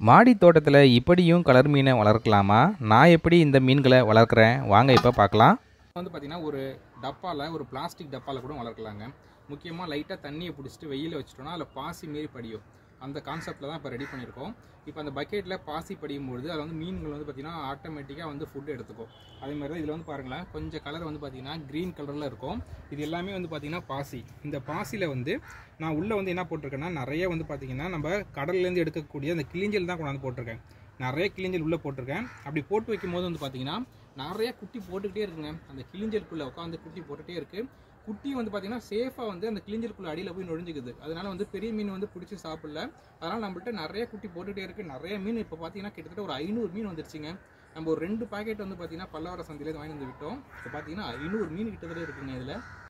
மாடி தோட்டத்தில் இப்படியும் கலர் மீனை வளர்க்கலாமா நான் எப்படி இந்த மீன்களை வளர்க்குறேன் வாங்க இப்போ பார்க்கலாம் வந்து பார்த்தீங்கன்னா ஒரு டப்பாவில் ஒரு பிளாஸ்டிக் டப்பாவில் கூட வளர்க்கலாங்க முக்கியமாக லைட்டாக தண்ணியை பிடிச்சிட்டு வெயிலில் வச்சுட்டோம்னா அதில் பாசி மாரி படியும் அந்த கான்செப்டில் தான் இப்போ ரெடி பண்ணியிருக்கோம் இப்போ அந்த பக்கெட்டில் பாசி படியும் பொழுது அதில் வந்து மீன்கள் வந்து பார்த்திங்கன்னா ஆட்டோமேட்டிக்காக வந்து ஃபுட் எடுத்துக்கும் அதே மாதிரி தான் இதில் வந்து பாருங்களேன் கொஞ்சம் கலர் வந்து பார்த்திங்கன்னா க்ரீன் கலரில் இருக்கும் இது எல்லாமே வந்து பார்த்திங்கன்னா பாசி இந்த பாசியில் வந்து நான் உள்ளே வந்து என்ன போட்டிருக்கேன்னா நிறைய வந்து பார்த்திங்கன்னா நம்ம கடல்லேருந்து எடுக்கக்கூடிய அந்த கிளிஞ்சல் தான் கொண்டாந்து போட்டிருக்கேன் நிறைய கிளிஞ்சல் உள்ளே போட்டிருக்கேன் அப்படி போட்டு வைக்கும் போது வந்து பார்த்திங்கன்னா நிறைய குட்டி போட்டுக்கிட்டே இருக்குங்க அந்த கிளிஞ்சலுக்குள்ளே உட்காந்து குட்டி போட்டுகிட்டே இருக்குது குட்டி வந்து பார்த்தீங்கன்னா சேஃபாக வந்து அந்த கிளிஞ்சலுக்குள்ள அடியில் போய் நுழைஞ்சிக்குது அதனால வந்து பெரிய மீன் வந்து பிடிச்சி சாப்பிடல அதனால் நம்மள்ட்ட நிறைய குட்டி போட்டுகிட்டே இருக்குது நிறைய மீன் இப்போ பார்த்தீங்கன்னா கிட்டத்தட்ட ஒரு ஐநூறு மீன் வந்துருச்சுங்க நம்ம ஒரு ரெண்டு பாக்கெட் வந்து பார்த்தீங்கன்னா பல்லவர சந்தையிலேருந்து வாங்கி வந்து விட்டோம் இப்போ பார்த்தீங்கன்னா ஐநூறு மீன் கிட்டத்தட்ட இருக்குங்க இதில்